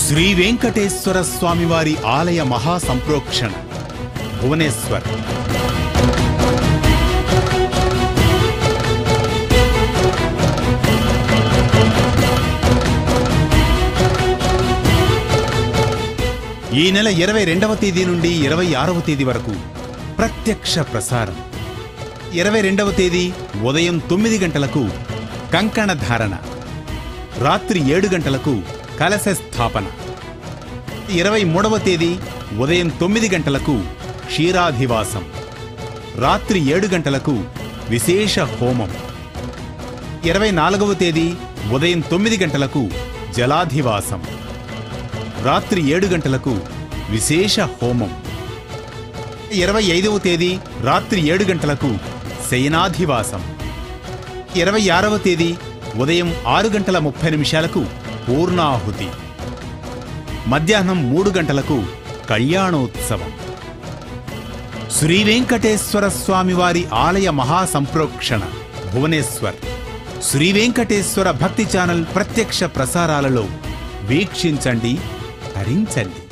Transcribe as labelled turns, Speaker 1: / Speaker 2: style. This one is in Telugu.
Speaker 1: శ్రీ వెంకటేశ్వర స్వామివారి ఆలయ మహాసంప్రోక్షణ భువనేశ్వర్ ఈ నెల ఇరవై రెండవ తేదీ నుండి ఇరవై ఆరవ తేదీ వరకు ప్రత్యక్ష ప్రసారం ఇరవై రెండవ తేదీ ఉదయం తొమ్మిది గంటలకు కంకణ ధారణ రాత్రి ఏడు గంటలకు కలశ స్థాపన ఇరవై మూడవ తేదీ ఉదయం తొమ్మిది గంటలకు క్షీరాధివాసం రాత్రి ఏడు గంటలకు విశేష హోమం ఇరవై నాలుగవ తేదీ ఉదయం తొమ్మిది గంటలకు జలాధివాసం రాత్రి ఏడు గంటలకు విశేష హోమం ఇరవై ఐదవ తేదీ రాత్రి ఏడు గంటలకు శయనాధివాసం ఇరవై ఆరవ తేదీ ఉదయం ఆరు గంటల ముప్పై నిమిషాలకు పూర్ణాహుతి మధ్యాహ్నం మూడు గంటలకు కళ్యాణోత్సవం శ్రీ వెంకటేశ్వర స్వామివారి ఆలయ మహాసంప్రోక్షణ భువనేశ్వర్ శ్రీ వెంకటేశ్వర భక్తి ఛానల్ ప్రత్యక్ష ప్రసారాలలో వీక్షించండి తరించండి